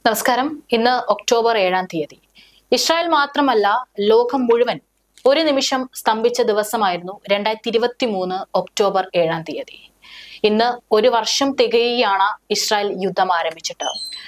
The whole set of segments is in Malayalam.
നമസ്കാരം ഇന്ന് ഒക്ടോബർ ഏഴാം തീയതി ഇസ്രായേൽ മാത്രമല്ല ലോകം മുഴുവൻ ഒരു നിമിഷം സ്തംഭിച്ച ദിവസമായിരുന്നു രണ്ടായിരത്തി ഇരുപത്തി മൂന്ന് ഒക്ടോബർ ഏഴാം തീയതി ഇന്ന് ഒരു വർഷം തികയുകയാണ് ഇസ്രായേൽ യുദ്ധം ആരംഭിച്ചിട്ട്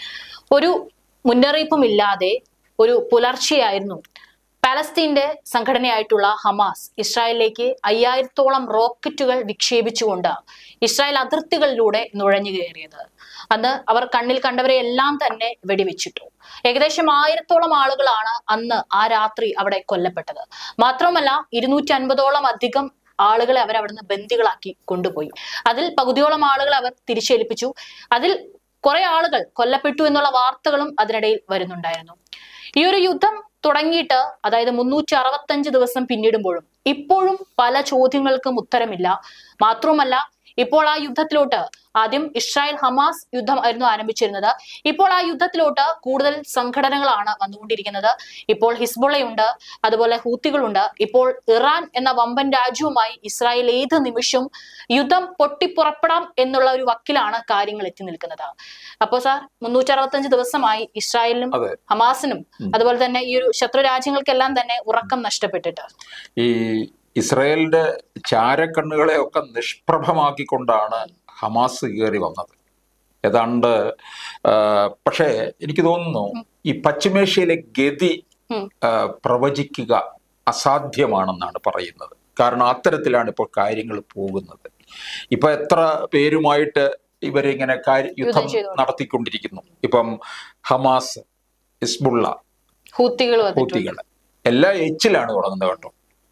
ഒരു മുന്നറിയിപ്പും ഇല്ലാതെ ഒരു പുലർച്ചെയായിരുന്നു പാലസ്തീന്റെ സംഘടനയായിട്ടുള്ള ഹമാസ് ഇസ്രായേലിലേക്ക് അയ്യായിരത്തോളം റോക്കറ്റുകൾ വിക്ഷേപിച്ചുകൊണ്ട് ഇസ്രായേൽ അതിർത്തികളിലൂടെ നുഴഞ്ഞു കയറിയത് അന്ന് അവർ കണ്ണിൽ കണ്ടവരെ എല്ലാം തന്നെ വെടിവെച്ചിട്ടു ഏകദേശം ആയിരത്തോളം ആളുകളാണ് അന്ന് ആ രാത്രി അവിടെ കൊല്ലപ്പെട്ടത് മാത്രമല്ല ഇരുന്നൂറ്റി അൻപതോളം അധികം ആളുകളെ അവർ അവിടുന്ന് ബന്ദികളാക്കി കൊണ്ടുപോയി അതിൽ പകുതിയോളം ആളുകൾ അവർ തിരിച്ചേൽപ്പിച്ചു അതിൽ കുറെ ആളുകൾ കൊല്ലപ്പെട്ടു എന്നുള്ള വാർത്തകളും അതിനിടയിൽ വരുന്നുണ്ടായിരുന്നു ഈ ഒരു യുദ്ധം തുടങ്ങിയിട്ട് അതായത് മുന്നൂറ്റി അറുപത്തഞ്ച് ദിവസം പിന്നിടുമ്പോഴും ഇപ്പോഴും പല ചോദ്യങ്ങൾക്കും ഉത്തരമില്ല മാത്രവുമല്ല ഇപ്പോൾ ആ യുദ്ധത്തിലോട്ട് ആദ്യം ഇസ്രായേൽ ഹമാസ് യുദ്ധമായിരുന്നു ആരംഭിച്ചിരുന്നത് ഇപ്പോൾ ആ യുദ്ധത്തിലോട്ട് കൂടുതൽ സംഘടനകളാണ് വന്നുകൊണ്ടിരിക്കുന്നത് ഇപ്പോൾ ഹിസ്ബുള്ളയുണ്ട് അതുപോലെ ഹൂത്തികളുണ്ട് ഇപ്പോൾ ഇറാൻ എന്ന വമ്പൻ രാജ്യവുമായി ഇസ്രായേൽ ഏത് നിമിഷവും യുദ്ധം പൊട്ടിപ്പുറപ്പെടാം എന്നുള്ള ഒരു വക്കിലാണ് കാര്യങ്ങൾ എത്തി നിൽക്കുന്നത് അപ്പോൾ സാർ മുന്നൂറ്റി അറുപത്തഞ്ച് ദിവസമായി ഇസ്രായേലിനും അതെ. ഹമാസിനും അതുപോലെ തന്നെ ഈ ഒരു ശത്രു രാജ്യങ്ങൾക്കെല്ലാം തന്നെ ഉറക്കം നഷ്ടപ്പെട്ടിട്ട് ഈ ഇസ്രായേലിന്റെ ചാരക്കണ്ണുകളെ ഒക്കെ നിഷ്പ്രഭമാക്കിക്കൊണ്ടാണ് ഹമാസ് കയറി വന്നത് ഏതാണ്ട് ആ, പക്ഷേ എനിക്ക് തോന്നുന്നു ഈ പശ്ചിമേഷ്യയിലെ ഗതി ഉം. ആ, പ്രവചിക്കുക അസാധ്യമാണെന്നാണ് പറയുന്നത് കാരണം അത്തരത്തിലാണ് ഇപ്പോൾ കാര്യങ്ങൾ പോകുന്നത് ഇപ്പൊ എത്ര പേരുമായിട്ട് ഇവരിങ്ങനെ കാര്യ- യുദ്ധം ചെയ്തുകൊണ്ട്. നടത്തിക്കൊണ്ടിരിക്കുന്നു ഇപ്പം ഹമാസ് ഹിസ്ബുള്ള ഹൂത്തികൾ വന്നിട്ടുണ്ട് ഹൂത്തികൾ എല്ലാ എച്ചിലാണ് തുടങ്ങുന്നത് കേട്ടോ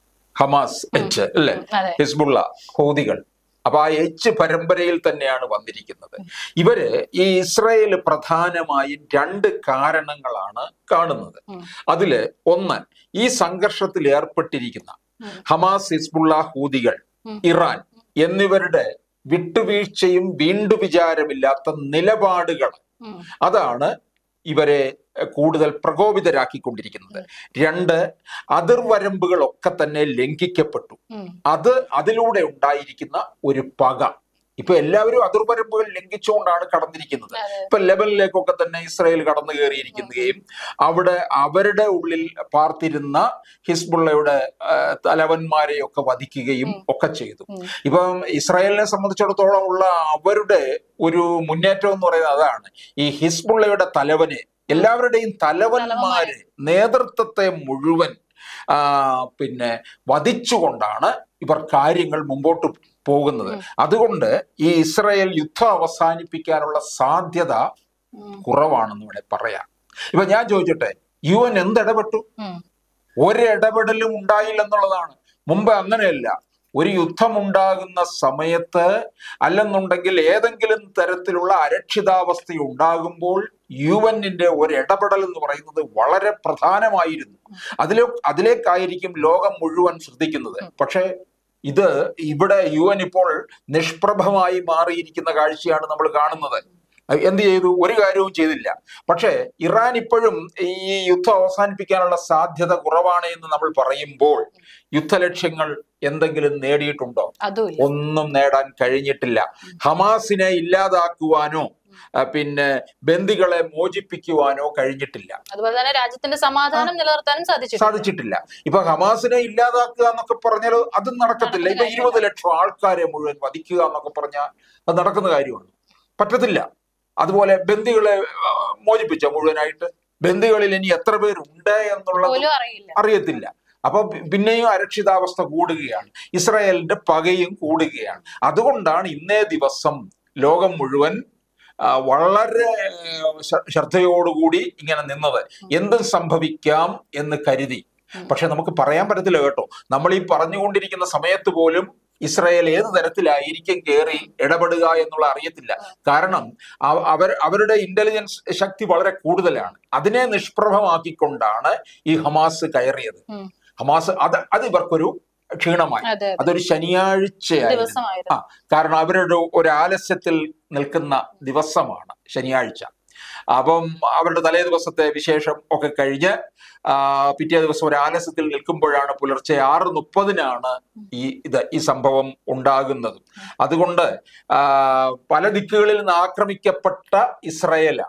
ഹമാസ് എച്ച് അല്ലേ അതെ ഹിസ്ബുള്ള ഹൂതികൾ അപ്പൊ ആ എച്ച് പരമ്പരയിൽ തന്നെയാണ് വന്നിരിക്കുന്നത് ഇവര് ഈ ഇസ്രായേൽ പ്രധാനമായും രണ്ട് കാരണങ്ങളാണ് കാണുന്നത് ഉം. അതില് ഒന്ന് ഈ സംഘർഷത്തിൽ ഏർപ്പെട്ടിരിക്കുന്ന ഉം. ഹമാസ് ഹിസ്ബുള്ള ഹൂതികൾ ഉം. ഇറാൻ എന്നിവരുടെ വിട്ടുവീഴ്ചയും വീണ്ടു വിചാരമില്ലാത്ത നിലപാടുകൾ ഉം. അതാണ് ഇവരെ കൂടുതൽ പ്രകോപിതരാക്കിക്കൊണ്ടിരിക്കുന്നത് രണ്ട് അതിർവരമ്പുകളൊക്കെ തന്നെ ലംഘിക്കപ്പെട്ടു ഉം. അത് അതിലൂടെ ഉണ്ടായിരിക്കുന്ന ഒരു പക ഇപ്പൊ എല്ലാവരും അതിർവരമ്പുകൾ ലംഘിച്ചുകൊണ്ടാണ് കടന്നിരിക്കുന്നത് അതെ. ഇപ്പൊ ലെബനിലേക്കൊക്കെ തന്നെ ഇസ്രായേൽ കടന്നു കയറിയിരിക്കുകയും അവിടെ അവരുടെ ഉള്ളിൽ പാർത്തിരുന്ന ഹിസ്ബുള്ളയുടെ ആ, തലവന്മാരെയൊക്കെ വധിക്കുകയും ഒക്കെ ചെയ്തു ഉം. ഇപ്പം ഇസ്രായേലിനെ സംബന്ധിച്ചിടത്തോളം ഉള്ള അവരുടെ ഒരു മുന്നേറ്റം എന്ന് പറയുന്നത് അതാണ് ഈ ഹിസ്ബുള്ളയുടെ തലവനെ എല്ലാവരുടെയും തലവന്മാര് നേതൃത്വത്തെ മുഴുവൻ ആ, പിന്നെ വധിച്ചുകൊണ്ടാണ് ഇവർ കാര്യങ്ങൾ മുമ്പോട്ട് പോകുന്നത് അതുകൊണ്ട് ഈ ഇസ്രായേൽ യുദ്ധം അവസാനിപ്പിക്കാനുള്ള സാധ്യത ഉം. കുറവാണെന്ന് വേണേ പറയാം ഇപ്പൊ ഞാൻ ചോദിച്ചോട്ടെ യു എൻ എന്തിടപെട്ടു ഉം. ഒരിടപെടലും ഉണ്ടായില്ലെന്നുള്ളതാണ് മുമ്പ് അങ്ങനെയല്ല ഒരു യുദ്ധമുണ്ടാകുന്ന സമയത്ത് അല്ലെന്നുണ്ടെങ്കിൽ ഏതെങ്കിലും തരത്തിലുള്ള അരക്ഷിതാവസ്ഥ ഉണ്ടാകുമ്പോൾ യു എന്നിന്റെ ഒരു ഇടപെടൽ എന്ന് പറയുന്നത് വളരെ പ്രധാനമായിരുന്നു അതിലോ അതിലേക്കായിരിക്കും ലോകം മുഴുവൻ ശ്രദ്ധിക്കുന്നത് പക്ഷേ ഇത് ഇവിടെ യു എൻ ഇപ്പോൾ നിഷ്പ്രഭമായി മാറിയിരിക്കുന്ന കാഴ്ചയാണ് നമ്മൾ കാണുന്നത് എന്ത് ചെയ്തു ഒരു കാര്യവും ചെയ്തില്ല പക്ഷേ ഇറാൻ ഇപ്പോഴും ഈ യുദ്ധം അവസാനിപ്പിക്കാനുള്ള സാധ്യത കുറവാണ് എന്ന് നമ്മൾ പറയുമ്പോൾ യുദ്ധലക്ഷ്യങ്ങൾ എന്തെങ്കിലും നേടിയിട്ടുണ്ടോ അതുമില്ല ഒന്നും നേടാൻ കഴിഞ്ഞിട്ടില്ല ഹമാസിനെ ഇല്ലാതാക്കുവാനോ ആ, പിന്നെ ബന്ദികളെ മോചിപ്പിക്കുവാനോ കഴിഞ്ഞിട്ടില്ല അതുപോലെ തന്നെ രാജ്യത്തിന്റെ സമാധാനം നിലനിർത്താനും സാധിച്ചു സാധിച്ചിട്ടില്ല ഇപ്പൊ ഹമാസിനെ ഇല്ലാതാക്കുക എന്നൊക്കെ പറഞ്ഞാൽ അത് നടക്കത്തില്ല ഇപ്പൊ ഇരുപത് ലക്ഷം ആൾക്കാരെ മുഴുവൻ വധിക്കുക എന്നൊക്കെ പറഞ്ഞാൽ അത് നടക്കുന്ന കാര്യമാണ് പറ്റത്തില്ല അതുപോലെ ബന്ദികളെ ആ, മോചിപ്പിച്ച മുഴുവനായിട്ട് ബന്ദികളിൽ ഇനി എത്ര പേരുണ്ട് എന്നുള്ളത് പോലും അറിയില്ല അറിയത്തില്ല അപ്പൊ പി- പിന്നെയും അരക്ഷിതാവസ്ഥ കൂടുകയാണ് ഇസ്രായേലിന്റെ പകയും കൂടുകയാണ് അതുകൊണ്ടാണ് ഇന്നേ ദിവസം ലോകം മുഴുവൻ ആ, വളരെ ആ, ശ്ര- ശ്രദ്ധയോടുകൂടി ഇങ്ങനെ നിന്നത് എന്തും സംഭവിക്കാം എന്ന് കരുതി പക്ഷെ നമുക്ക് പറയാൻ പറ്റത്തില്ല കേട്ടോ നമ്മൾ ഈ പറഞ്ഞുകൊണ്ടിരിക്കുന്ന സമയത്ത് പോലും ഇസ്രായേൽ ഏത് തരത്തിലായിരിക്കും കയറി ഇടപെടുക എന്നുള്ള അറിയത്തില്ല കാരണം അവ- അവർ അവരുടെ ഇന്റലിജൻസ് ശക്തി വളരെ കൂടുതലാണ് അതിനെ നിഷ്പ്രഭമാക്കിക്കൊണ്ടാണ് ഈ ഹമാസ് കയറിയത് ഉം. ഹമാസ് അത് അത് ഇവർക്കൊരു ക്ഷീണമായി അതെ അതെ അതൊരു ശനിയാഴ്ചയായിരുന്നു ദിവസമായിരുന്നു ആ കാരണം അവരുടെ ഒരു ആലസ്യത്തിൽ നിൽക്കുന്ന ദിവസമാണ് ശനിയാഴ്ച അപ്പം അവരുടെ തലേ ദിവസത്തെ വിശേഷം ഒക്കെ കഴിഞ്ഞ് ആ, പിറ്റേ ദിവസം ഒരു ആലസ്യത്തിൽ നിൽക്കുമ്പോഴാണ് പുലർച്ചെ ആറ് മുപ്പതിനാണ് ഈ ഇത് ഈ സംഭവം ഉണ്ടാകുന്നത് അതുകൊണ്ട് ആ, പല ദിക്കുകളിൽ നിന്ന് ആക്രമിക്കപ്പെട്ട ഇസ്രയേലാണ്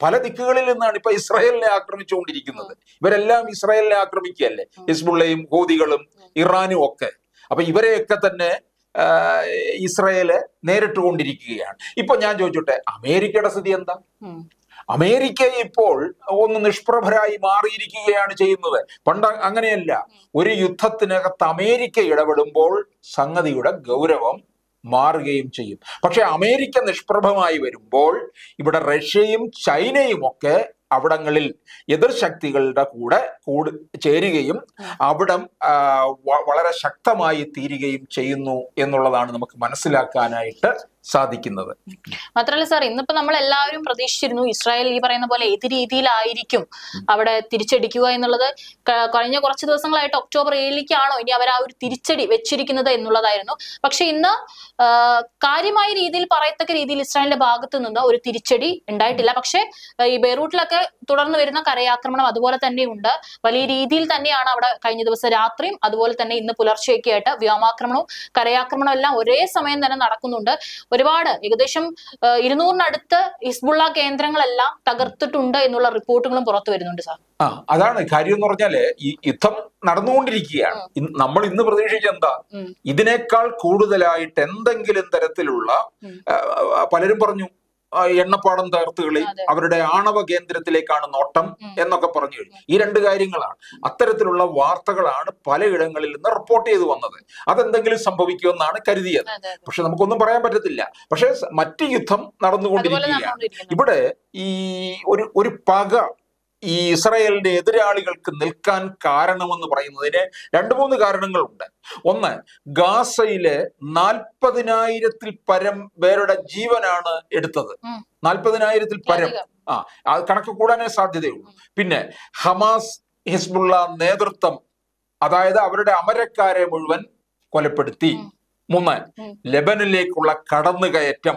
പല ദിക്കുകളിൽ നിന്നാണ് ഇപ്പൊ ഇസ്രായേലിനെ ആക്രമിച്ചുകൊണ്ടിരിക്കുന്നത് ഇവരെല്ലാം ഇസ്രായേലിനെ ആക്രമിക്കുകയല്ലേ ഹിസ്ബുള്ളയും ഹൂതികളും ഇറാനും ഒക്കെ അപ്പൊ ഇവരെയൊക്കെ തന്നെ ആ, ഇസ്രായേല് നേരിട്ടുകൊണ്ടിരിക്കുകയാണ് ഇപ്പൊ ഞാൻ ചോദിച്ചോട്ടെ അമേരിക്കയുടെ സ്ഥിതി എന്താ ഉം. അമേരിക്ക ഇപ്പോൾ ഒന്ന് നിഷ്പ്രഭരായി മാറിയിരിക്കുകയാണ് ചെയ്യുന്നത് പണ്ട് അങ്ങനെയല്ല ഒരു യുദ്ധത്തിനകത്ത് അമേരിക്ക ഇടപെടുമ്പോൾ സംഗതിയുടെ ഗൗരവം മാറുകയും ചെയ്യും പക്ഷെ അമേരിക്ക നിഷ്പ്രഭമായി വരുമ്പോൾ ഇവിടെ റഷ്യയും ചൈനയും ഒക്കെ അവിടങ്ങളിൽ എതിർശക്തികളുടെ കൂടെ കൂട് ചേരുകയും അവിടം ആ, വ- വളരെ ശക്തമായി തീരുകയും ചെയ്യുന്നു എന്നുള്ളതാണ് നമുക്ക് മനസ്സിലാക്കാനായിട്ട് സാധിക്കുന്നത് മാത്രമല്ല സാർ ഇന്നിപ്പോ നമ്മൾ എല്ലാവരും പ്രതീക്ഷിച്ചിരുന്നു ഇസ്രായേൽ ഈ പറയുന്ന പോലെ ഏത് രീതിയിലായിരിക്കും അവിടെ തിരിച്ചടിക്കുക എന്നുള്ളത് ക- കഴിഞ്ഞ കുറച്ച് ദിവസങ്ങളായിട്ട് ഒക്ടോബർ ഏഴിലേക്കാണോ ഇനി അവർ ആ ഒരു തിരിച്ചടി വെച്ചിരിക്കുന്നത് എന്നുള്ളതായിരുന്നു പക്ഷെ ഇന്ന് ആ, കാര്യമായ രീതിയിൽ പറയത്തക്ക രീതിയിൽ ഇസ്രായേലിന്റെ ഭാഗത്തു നിന്ന് ഒരു തിരിച്ചടി ഉണ്ടായിട്ടില്ല പക്ഷെ ആ, ഈ ബെയ്റൂട്ടിലൊക്കെ തുടർന്ന് വരുന്ന കരയാക്രമണം അതുപോലെ തന്നെയുണ്ട് വലിയ രീതിയിൽ തന്നെയാണ് അവിടെ കഴിഞ്ഞ ദിവസം രാത്രിയും അതുപോലെ തന്നെ ഇന്ന് പുലർച്ചെയൊക്കെ ആയിട്ട് വ്യോമാക്രമണവും കരയാക്രമണവും എല്ലാം ഒരേ സമയം തന്നെ നടക്കുന്നുണ്ട് ഒരുപാട് ഏകദേശം ആ, ഇരുന്നൂറിനടുത്ത് ഹിസ്ബുള്ള കേന്ദ്രങ്ങളെല്ലാം തകർത്തിട്ടുണ്ട് എന്നുള്ള റിപ്പോർട്ടുകളും പുറത്തു വരുന്നുണ്ട് സാർ ആ അതാണ് കാര്യം എന്ന് പറഞ്ഞാല് ഈ യുദ്ധം നടന്നുകൊണ്ടിരിക്കുകയാണ് ഇന്ന് നമ്മൾ ഇന്ന് പ്രതീക്ഷിച്ച എന്താ ഉം. ഇതിനേക്കാൾ കൂടുതലായിട്ട് എന്തെങ്കിലും തരത്തിലുള്ള ഉം. ആ, ആ, പലരും പറഞ്ഞു ആ, എണ്ണപ്പാടം തകർത്തുകളി അതെ. അവരുടെ ആണവ കേന്ദ്രത്തിലേക്കാണ് നോട്ടം ഉം. എന്നൊക്കെ പറഞ്ഞു കഴിഞ്ഞു ഈ രണ്ട് കാര്യങ്ങളാണ് അത്തരത്തിലുള്ള വാർത്തകളാണ് പലയിടങ്ങളിൽ നിന്ന് റിപ്പോർട്ട് ചെയ്തു വന്നത് അതെന്തെങ്കിലും സംഭവിക്കുമെന്നാണ് കരുതിയത് അതെ അതെ. പക്ഷെ നമുക്കൊന്നും പറയാൻ പറ്റത്തില്ല പക്ഷെ സ- മറ്റ് യുദ്ധം അതുപോലെ നടന്നുകൊണ്ടിരിക്കുകയാണ് നടന്നുകൊണ്ടിരിക്കുന്നു ഇവിടെ ഈ ഒരു ഒരു പക ഈ ഇസ്രായേലിന്റെ എതിരാളികൾക്ക് നിൽക്കാൻ കാരണമെന്ന് പറയുന്നതിന് രണ്ട് മൂന്ന് കാരണങ്ങളുണ്ട് ഒന്ന് ഗാസയിലെ നാൽപ്പതിനായിരത്തിൽ പരം പേരുടെ ജീവനാണ് എടുത്തത് ഉം. നാൽപ്പതിനായിരത്തിൽ പരം അധികം. ആ അത് കണക്ക് കൂടാനേ സാധ്യതയുള്ളൂ പിന്നെ ഹമാസ് ഹിസ്ബുള്ള നേതൃത്വം അതായത് അവരുടെ അമരക്കാരെ മുഴുവൻ കൊലപ്പെടുത്തി ഉം. മൂന്ന് ഉം. ലെബനിലേക്കുള്ള കടന്നുകയറ്റം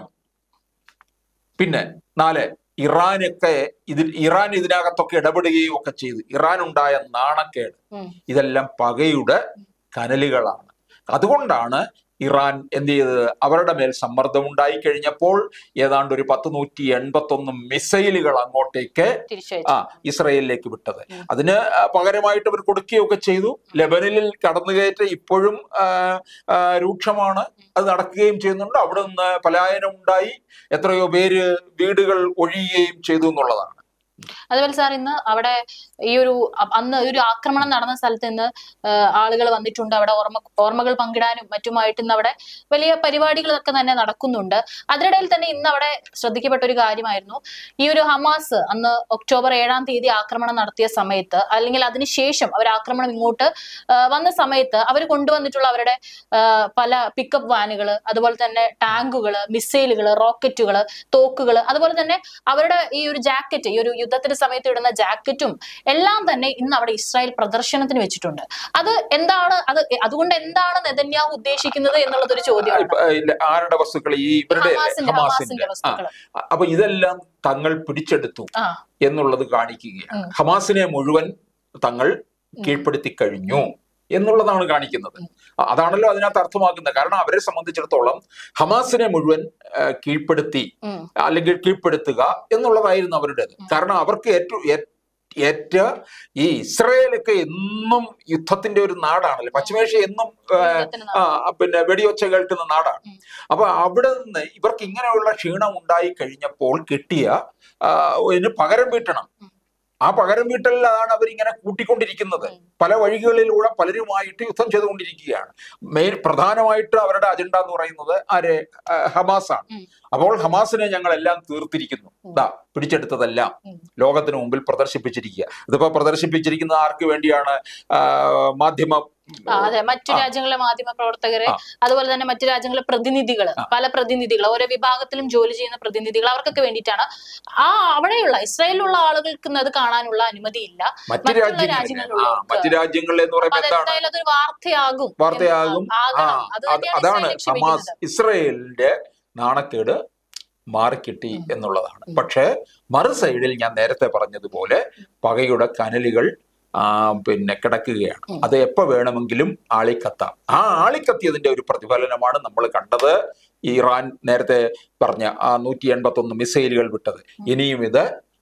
പിന്നെ നാല് ഇറാനൊക്കെ ഇതിൽ ഇറാൻ ഇതിനകത്തൊക്കെ ഇടപെടുകയും ഒക്കെ ചെയ്തു ഇറാൻ ഉണ്ടായ നാണക്കേട് ഉം. ഇതെല്ലാം പകയുടെ കനലുകളാണ് അതുകൊണ്ടാണ് ഇറാൻ എന്ത് ചെയ്തത് അവരുടെ മേൽ സമ്മർദ്ദം ഉണ്ടായി കഴിഞ്ഞപ്പോൾ ഏതാണ്ട് ഒരു പത്ത് നൂറ്റി എൺപത്തൊന്ന് മിസൈലുകൾ അങ്ങോട്ടേക്ക് തിരിച്ചയച്ചു ആ ഇസ്രയേലിലേക്ക് വിട്ടത് ഉം. അതിന് ആ, പകരമായിട്ട് അവർ കൊടുക്കുകയൊക്കെ ചെയ്തു ലെബനിൽ കടന്നുകയറ്റം ഇപ്പോഴും ആ, ആ, രൂക്ഷമാണ് അത് നടക്കുകയും ചെയ്യുന്നുണ്ട് അവിടെ നിന്ന് പലായനം ഉണ്ടായി എത്രയോ പേര് വീടുകൾ ഒഴിയുകയും ചെയ്തു എന്നുള്ളതാണ് അതുപോലെ സാർ ഇന്ന് അവിടെ ഈ ഒരു അ- അന്ന് ഒരു ആക്രമണം നടന്ന സ്ഥലത്ത് നിന്ന് ആളുകൾ വന്നിട്ടുണ്ട് അവിടെ ഓർമ്മ ഓർമ്മകൾ പങ്കിടാനും മറ്റുമായിട്ട് ഇന്ന് അവിടെ വലിയ പരിപാടികളൊക്കെ തന്നെ നടക്കുന്നുണ്ട് അതിനിടയിൽ തന്നെ ഇന്ന് അവിടെ ശ്രദ്ധിക്കപ്പെട്ട ഒരു കാര്യമായിരുന്നു ഈ ഒരു ഹമാസ് അന്ന് ഒക്ടോബർ ഏഴാം തീയതി ആക്രമണം നടത്തിയ സമയത്ത് അല്ലെങ്കിൽ അതിനുശേഷം അവർ ആക്രമണം ഇങ്ങോട്ട് ആ, വന്ന സമയത്ത് അവർ കൊണ്ടുവന്നിട്ടുള്ള അവരുടെ ആ, പല പിക്കപ്പ് വാനുകൾ അതുപോലെ തന്നെ ടാങ്കുകൾ മിസൈലുകൾ റോക്കറ്റുകൾ തോക്കുകൾ അതുപോലെ തന്നെ അവരുടെ ഈ ഒരു ജാക്കറ്റ് ഈ ഒരു യുദ്ധത്തിന്റെ സമയത്ത് ഇടുന്ന ജാക്കറ്റും എല്ലാം തന്നെ ഇന്ന് അവിടെ ഇസ്രായേൽ പ്രദർശനത്തിന് വെച്ചിട്ടുണ്ട് അത് എന്താണ് അത് അതുകൊണ്ട് എന്താണ് നെതന്യാഹു ഉദ്ദേശിക്കുന്നത് എന്നുള്ളത് ഒരു ചോദ്യമാണ് ഇപ്പൊ, ഇല്ല, ആരുടെ വസ്തുക്കൾ ഈ ഇവരുടെ ഹമാസിന്റെ ഹമാസിന്റെ ഹമാസിന്റെ ആ വസ്തുക്കൾ അപ്പൊ ഇതെല്ലാം തങ്ങൾ പിടിച്ചെടുത്തു ആ എന്നുള്ളത് കാണിക്കുകയാണ് ഉം. ഹമാസിനെ മുഴുവൻ തങ്ങൾ കീഴ്പ്പെടുത്തി കഴിഞ്ഞു എന്നുള്ളതാണ് കാണിക്കുന്നത് അ- അതാണല്ലോ അതിനകത്ത് അർത്ഥമാക്കുന്നത് കാരണം അവരെ സംബന്ധിച്ചിടത്തോളം ഹമാസിനെ മുഴുവൻ ആ, കീഴ്പ്പെടുത്തി ഉം, അല്ലെങ്കിൽ കീഴ്പ്പെടുത്തുക എന്നുള്ളതായിരുന്നു അവരുടേത് കാരണം അവർക്ക് ഏറ്റവും ഏ- ഏറ്റ ഈ ഇസ്രയേലൊക്കെ എന്നും യുദ്ധത്തിന്റെ ഒരു നാടാണല്ലോ പശ്ചിമേഷ്യ എന്നും ആ, യുദ്ധത്തിന് ആ, പിന്നെ വെടിയൊച്ച കേൾക്കുന്ന നാടാണ് ഉം. അപ്പൊ അവിടെ നിന്ന് ഇവർക്ക് ഇങ്ങനെയുള്ള ക്ഷീണം ഉണ്ടായി കഴിഞ്ഞപ്പോൾ കിട്ടിയ ആ, ഇതിന് പകരം വീട്ടണം ഉം. ആ പകരം വീട്ടലിലാണ് അവരിങ്ങനെ കൂട്ടിക്കൊണ്ടിരിക്കുന്നത് ഉം. പല വഴികളിലൂടെ പലരുമായിട്ട് യുദ്ധം ചെയ്തുകൊണ്ടിരിക്കുകയാണ് മെയിൻ പ്രധാനമായിട്ട് അവരുടെ അജണ്ട എന്ന് പറയുന്നത് ആരെ ആ, ഹമാസാണ് ഉം. അപ്പോൾ ഹമാസിനെ ഞങ്ങൾ എല്ലാം തീർത്തിരിക്കുന്നു ഉം. ദാ പിടിച്ചെടുത്തതെല്ലാം ഉം. ലോകത്തിന് മുമ്പിൽ പ്രദർശിപ്പിച്ചിരിക്കുക ഇതിപ്പോ പ്രദർശിപ്പിച്ചിരിക്കുന്നത് ആർക്ക് വേണ്ടിയാണ് ആ, മാധ്യമ ആ, അതെ മറ്റു ആ. രാജ്യങ്ങളിലെ മാധ്യമ പ്രവർത്തകരെ ആ. അതുപോലെ തന്നെ മറ്റു രാജ്യങ്ങളിലെ പ്രതിനിധികൾ ആ. പല പ്രതിനിധികൾ ഓരോ വിഭാഗത്തിലും ജോലി ചെയ്യുന്ന പ്രതിനിധികൾ അവർക്കൊക്കെ വേണ്ടിയിട്ടാണ് ആ അവിടെയുള്ള ഇസ്രായേലിലുള്ള ആളുകൾക്ക് ഇന്ന് അത് കാണാനുള്ള അനുമതിയില്ല മറ്റു മറ്റുള്ള രാജ്യങ്ങളിൽ ആ രാജ്യങ്ങളിലുള്ളവർക്ക് മറ്റു രാജ്യങ്ങളിൽ എന്ന് പറയുമ്പോൾ എന്താണ് അതെന്തായാലും അതൊരു വാർത്തയാകും വാർത്തയാകും എന്ന് ആ ആകണം അത് അത് തന്നെയാണ് അതാണ് ഇസ്രായേൽ ഹമാസ് ലക്ഷ്യമിടുന്നത് ഇസ്രയേലിന്റെ നാണക്കേട് മാറിക്കിട്ടി ഉം. എന്നുള്ളതാണ് ഉം. പക്ഷേ മറു സൈഡിൽ ഞാൻ നേരത്തെ പറഞ്ഞതുപോലെ പകയുടെ കനലുകൾ ആ, പിന്നെ കിടക്കുകയാണ് ഉം. അത് എപ്പോ വേണമെങ്കിലും ആളിക്കത്താം ആ ആളിക്കത്തിയതിന്റെ ഒരു പ്രതിഫലനമാണ് നമ്മൾ കണ്ടത് ഇറാൻ നേരത്തെ പറഞ്ഞ ആ നൂറ്റി എൺപത്തി ഒന്ന് മിസൈലുകൾ വിട്ടത് ഇനിയും ഇത്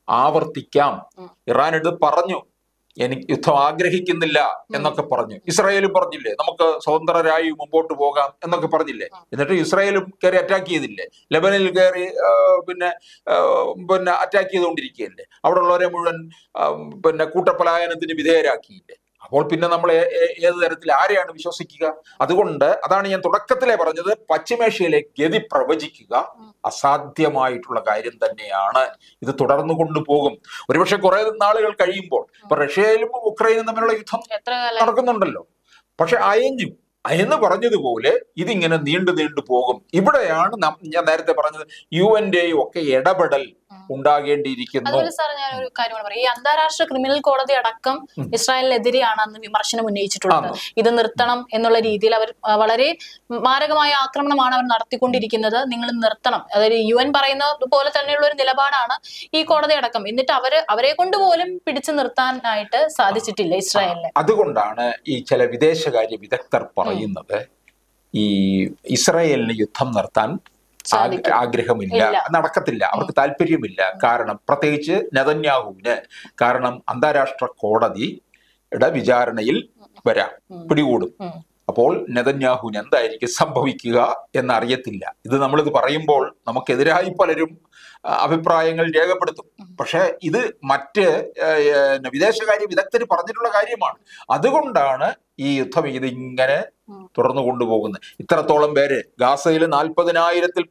ആവർത്തിക്കാം ഉം. ഇറാൻ ഇത് പറഞ്ഞു എനിക്ക് യുദ്ധം ആഗ്രഹിക്കുന്നില്ല എന്നൊക്കെ പറഞ്ഞു ഇസ്രായേലും പറഞ്ഞില്ലേ നമുക്ക് സ്വതന്ത്രരായി മുമ്പോട്ട് പോകാം എന്നൊക്കെ പറഞ്ഞില്ലേ ഉം. എന്നിട്ട് ഇസ്രായേലും കയറി അറ്റാക്ക് ചെയ്തില്ലേ ലെബനിൽ കയറി ആ, പിന്നെ ആ, പിന്നെ അറ്റാക്ക് ചെയ്തുകൊണ്ടിരിക്കുകയല്ലേ അവിടെ ഉള്ളവരെ മുഴുവൻ ആ, പിന്നെ കൂട്ടപലായനത്തിന് വിധേയരാക്കിയില്ലേ അപ്പോൾ പിന്നെ നമ്മൾ ഏ- ഏ- ഏത് തരത്തിൽ ആരെയാണ് വിശ്വസിക്കുക അതുകൊണ്ട് അതാണ് ഞാൻ തുടക്കത്തിലെ പറഞ്ഞത് പശ്ചിമേഷ്യയിലെ ഗതി പ്രവചിക്കുക ഉം. അസാധ്യമായിട്ടുള്ള കാര്യം തന്നെയാണ് ഇത് തുടർന്നു കൊണ്ടുപോകും ഒരുപക്ഷെ കുറെ നാളുകൾ കഴിയുമ്പോൾ ഇപ്പൊ റഷ്യയിലും ഉക്രൈനും തമ്മിലുള്ള യുദ്ധം എത്ര കാലം നടക്കുന്നുണ്ടല്ലോ പക്ഷെ അയഞ്ഞു അയന്ന് പറഞ്ഞതുപോലെ ഇതിങ്ങനെ നീണ്ടു നീണ്ടു പോകും ഇവിടെയാണ് നം- ഞാൻ നേരത്തെ പറഞ്ഞത് യു എന്റെയും ഒക്കെ ഇടപെടൽ ഉം. ഉണ്ടാകേണ്ടിയിരിക്കുന്നു അതുപോലെ സാർ ഞാൻ ഒരു കാര്യം കൂടെ പറയാം ഈ അന്താരാഷ്ട്ര ക്രിമിനൽ കോടതി അടക്കം ഉം. ഇസ്രായേലിനെതിരെയാണ് അന്ന് വിമർശനം ഉന്നയിച്ചിട്ടുള്ളത് ആണോ? ഇത് നിർത്തണം എന്നുള്ള രീതിയിൽ അവർ ആ, വളരെ മാരകമായ ആക്രമണമാണ് അവർ നടത്തിക്കൊണ്ടിരിക്കുന്നത് നിങ്ങൾ നിർത്തണം അതായത് യു എൻ പറയുന്നത് പോലെ തന്നെയുള്ള ഒരു നിലപാടാണ് ഈ കോടതി അടക്കം എന്നിട്ട് അവര് അവരെ കൊണ്ട് പോലും പിടിച്ചു നിർത്താനായിട്ട് സാധിച്ചിട്ടില്ല ഇസ്രായേലിനെ അതുകൊണ്ടാണ് ഈ ചില വിദേശകാര്യ വിദഗ്ധർ പറയുന്നത് ഈ ഇസ്രായേലിന് യുദ്ധം നിർത്താൻ ആഗ്- സാധിക്കും. ആഗ്രഹമില്ല ഇല്ല. നടക്കത്തില്ല അവർക്ക് താല്പര്യമില്ല കാരണം പ്രത്യേകിച്ച് നെതന്യാഹുവിന് കാരണം അന്താരാഷ്ട്ര കോടതിയുടെ വിചാരണയിൽ വരാം ഉം. പിടികൂടും ഉം. അപ്പോൾ നെതന്യാഹുവിന് എന്തായിരിക്കും സംഭവിക്കുക എന്നറിയത്തില്ല ഇത് നമ്മളിത് പറയുമ്പോൾ നമുക്കെതിരായി പലരും ആ, അഭിപ്രായങ്ങൾ രേഖപ്പെടുത്തും പക്ഷെ ഇത് മറ്റ് ആ, ഏ, വിദേശകാര്യ വിദഗ്ധർ പറഞ്ഞിട്ടുള്ള കാര്യമാണ് അതുകൊണ്ടാണ് ഈ യുദ്ധം ഇതിങ്ങനെ ഉം. തുടർന്നു കൊണ്ടുപോകുന്നത് ഇത്രത്തോളം പേര് ഗാസയിൽ നാൽപ്പതിനായിരത്തിൽ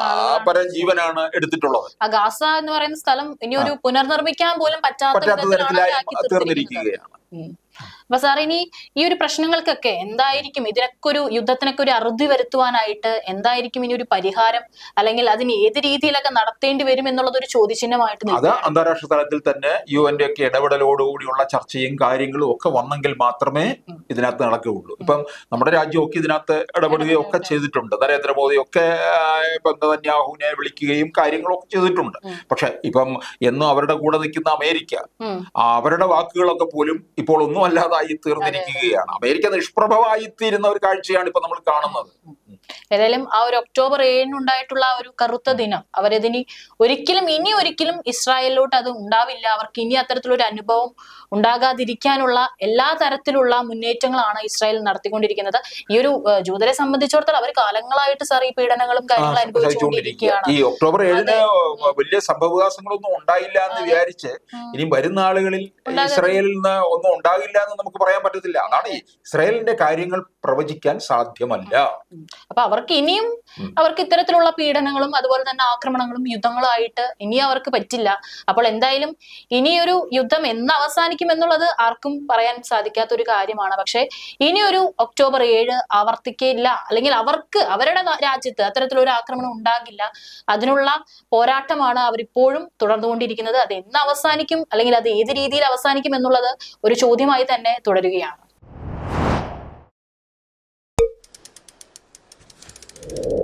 പരം ജീവനാണ് എടുത്തിട്ടുള്ളത് ആ ഗാസ എന്ന് പറയുന്ന സ്ഥലം ഇനി ഒരു പുനർനിർമ്മിക്കാൻ പോലും പറ്റാത്ത പറ്റാത്ത വിധത്തിലാണ് തരത്തിലായി അവരാക്കി തീർത്തിരിക്കുന്നത്. തീർന്നിരിക്കുകയാണ് ഉം. അപ്പൊ സാർ ഇനി ഈ ഒരു പ്രശ്നങ്ങൾക്കൊക്കെ എന്തായിരിക്കും ഇതിനൊക്കെ ഒരു യുദ്ധത്തിനൊക്കെ ഒരു അറുതി വരുത്തുവാനായിട്ട് എന്തായിരിക്കും ഇനി ഒരു പരിഹാരം അല്ലെങ്കിൽ അതിന് ഏത് രീതിയിലൊക്കെ നടത്തേണ്ടി വരും എന്നുള്ളത് ഒരു ചോദ്യചിഹ്നമായിട്ട് അത് നിൽക്കുകയാണ്. അന്താരാഷ്ട്ര തലത്തിൽ തന്നെ യു എന്റെ ഒക്കെ ഇടപെടലോടുകൂടിയുള്ള ചർച്ചയും കാര്യങ്ങളും ഒക്കെ വന്നെങ്കിൽ മാത്രമേ ഉം. ഇതിനകത്ത് നടക്കുകയുള്ളൂ ഇപ്പം നമ്മുടെ രാജ്യമൊക്കെ ഇതിനകത്ത് ഇടപെടുകയും ഒക്കെ ചെയ്തിട്ടുണ്ട് നരേന്ദ്രമോദി ഒക്കെ ആ, ഇപ്പം നെതന്യാഹുവിനെ വിളിക്കുകയും കാര്യങ്ങളൊക്കെ ചെയ്തിട്ടുണ്ട് ഉം. പക്ഷെ ഇപ്പം എന്നും അവരുടെ കൂടെ നിൽക്കുന്ന അമേരിക്ക ഉം. ആ, അവരുടെ വാക്കുകളൊക്കെ പോലും ഇപ്പോൾ ഒന്നും അല്ലാതായി തീർന്നിരിക്കുകയാണ് അമേരിക്ക നിഷ്പ്രഭമായി തീരുന്ന ഒരു കാഴ്ചയാണ് ഇപ്പൊ നമ്മൾ കാണുന്നത് ഏതായാലും ആ ഒരു ഒക്ടോബർ ഏഴിന് ഉണ്ടായിട്ടുള്ള ആ ഒരു കറുത്ത ദിനം അവരതിനി ഒരിക്കലും ഇനി ഒരിക്കലും ഇസ്രായേലിലോട്ട് അത് ഉണ്ടാവില്ല അവർക്ക് ഇനി അത്തരത്തിലൊരു അനുഭവം ഉണ്ടാകാതിരിക്കാനുള്ള എല്ലാ തരത്തിലുള്ള മുന്നേറ്റങ്ങളാണ് ഇസ്രായേൽ നടത്തിക്കൊണ്ടിരിക്കുന്നത് ഈ ഒരു ഏഹ്, ജൂതരെ സംബന്ധിച്ചിടത്തോളം അവർ കാലങ്ങളായിട്ട് സാർ ഈ പീഡനങ്ങളും കാര്യങ്ങളും സഹിച്ചുകൊണ്ടിരിക്കുക അനുഭവിച്ചുകൊണ്ടിരിക്കുകയാണ് ഈ ഒക്ടോബർ ഏഴിന് അതെ. വലിയ സംഭവവികാസങ്ങളൊന്നും ഉണ്ടായില്ല എന്ന് അതെ. വിചാരിച്ച് ഉം. ഇനി വരുന്ന ആളുകളിൽ ഉണ്ടാകാതെ- ഇസ്രയേലിൽ നിന്ന് ഒന്നും ഉണ്ടാകില്ല എന്ന് നമുക്ക് പറയാൻ പറ്റത്തില്ല അതാണ് ഈ ഇസ്രയേലിന്റെ കാര്യങ്ങൾ പ്രവചിക്കാൻ സാധ്യമല്ല അപ്പൊ അവർക്ക് ഇനിയും ഉം. അവർക്ക് ഇത്തരത്തിലുള്ള പീഡനങ്ങളും അതുപോലെ തന്നെ ആക്രമണങ്ങളും യുദ്ധങ്ങളും ആയിട്ട് ഇനി അവർക്ക് പറ്റില്ല അപ്പോൾ എന്തായാലും ഇനിയൊരു യുദ്ധം എന്ന് അവസാനിക്കും എന്നുള്ളത് ആർക്കും പറയാൻ സാധിക്കാത്ത ഒരു കാര്യമാണ് പക്ഷെ ഇനിയൊരു ഒക്ടോബർ ഏഴ് ആവർത്തിക്കില്ല അല്ലെങ്കിൽ അവർക്ക് അവരുടെ നാ- രാജ്യത്ത് അത്തരത്തിലൊരു ആക്രമണം ഉണ്ടാകില്ല അതിനുള്ള പോരാട്ടമാണ് അവരിപ്പോഴും തുടർന്നുകൊണ്ടിരിക്കുന്നത് അത് എന്ന് അവസാനിക്കും അല്ലെങ്കിൽ അത് ഏത് രീതിയിൽ അവസാനിക്കും എന്നുള്ളത് ഒരു ചോദ്യമായി തന്നെ തുടരുകയാണ്